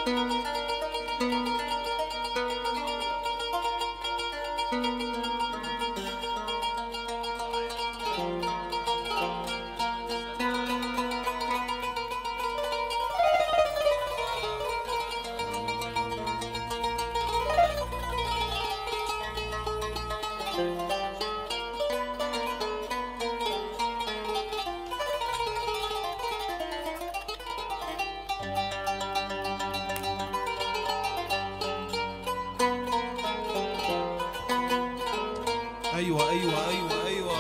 ايوه ايوه ايوه ايوه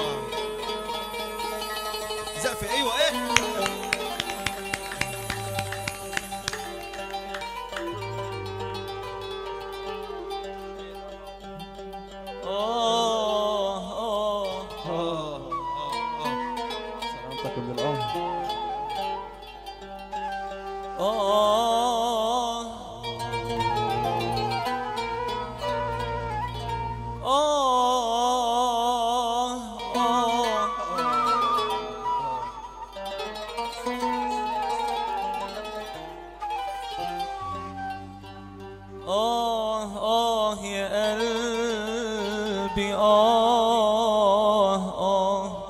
زقفي ايوه ايه آه آه آه، آه، آه. سلامتك من القهر آه آه آه آه آه يا قلبي آه آه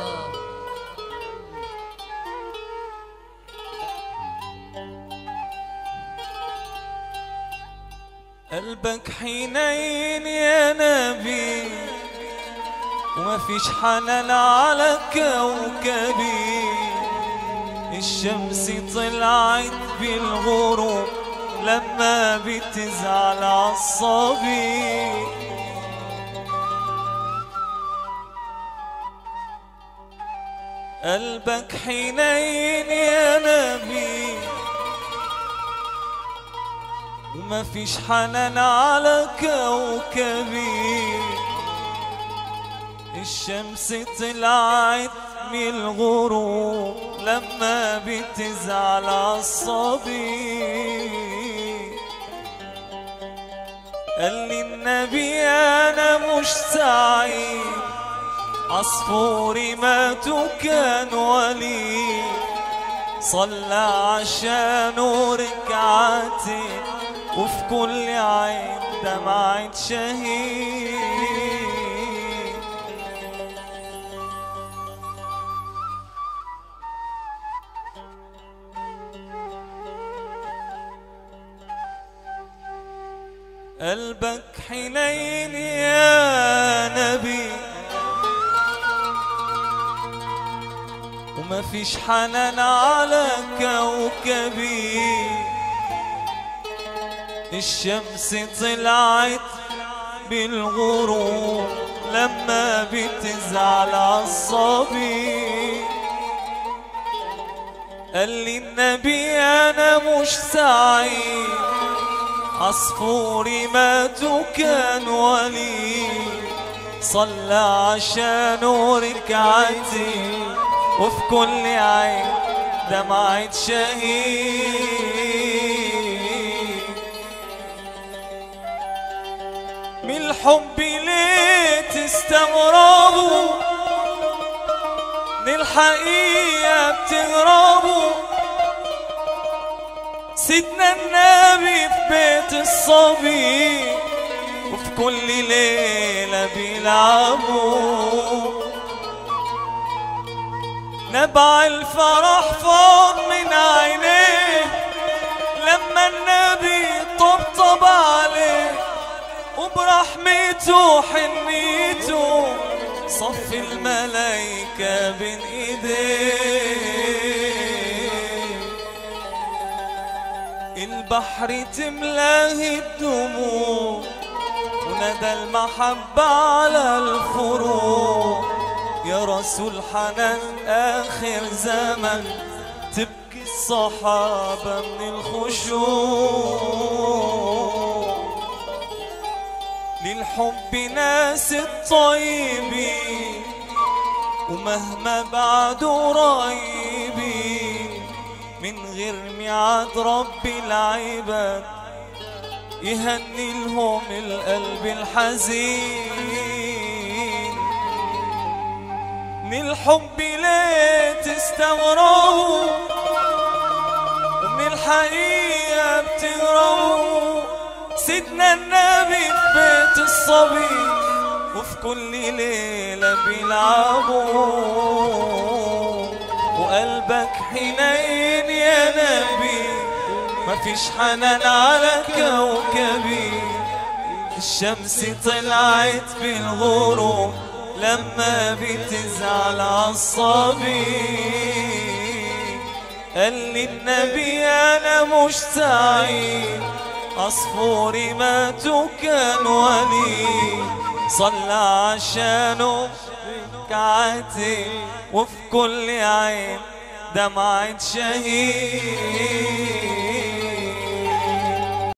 قلبك حنين يا نبي وما فيش حنان على كوكبي الشمس طلعت بالغروب لما بتزعل عصبي قلبك حنين يا نبي وما فيش حنان على كوكبي الشمس طلعت من الغروب لما بتزعل عصبي قال لي النبي انا مش سعيد عصفوري مات وكان ولي صلى عشانه ركعتين وفي كل عين دمعة شهيد قلبك حنين يا نبي وما فيش حنان على كوكبي الشمس طلعت بالغروب لما بتزعل عصبي قال لي النبي انا مش سعيد عصفوري مات وكان ولي صلى عشانه ركعتين وفي كل عين دمعة شهيد من الحب ليه تستغربوا من الحقيقة بتهربوا سيدنا النبي في بيت الصبي وفي كل ليلة بيلعبوا نبع الفرح فوق من عينيه لما النبي طبطب عليه وبرحمته حنيته صف الملايكة بين ايديه البحر تملاه الدموع وندى المحبة على الفروع يا رسول حنان آخر زمن تبكي الصحابة من الخشوع للحب ناس الطيبين ومهما بعدوا قريبين من غير ميعاد رب العباد يهني لهم القلب الحزين من الحب ليه تستغربوا ومن الحقيقة بتهربوا سيدنا النبي في بيت الصبي وفي كل ليلة بيلعبوا وقلبك حنين يا نبي مفيش حنان على كوكبي الشمس طلعت بالغروب لما بتزعل عالصبي قال لي النبي انا مش سعيد عصفوري ماتوا كان ولي صلى عشانه كعاتب وفي كل عين دمعة شهيد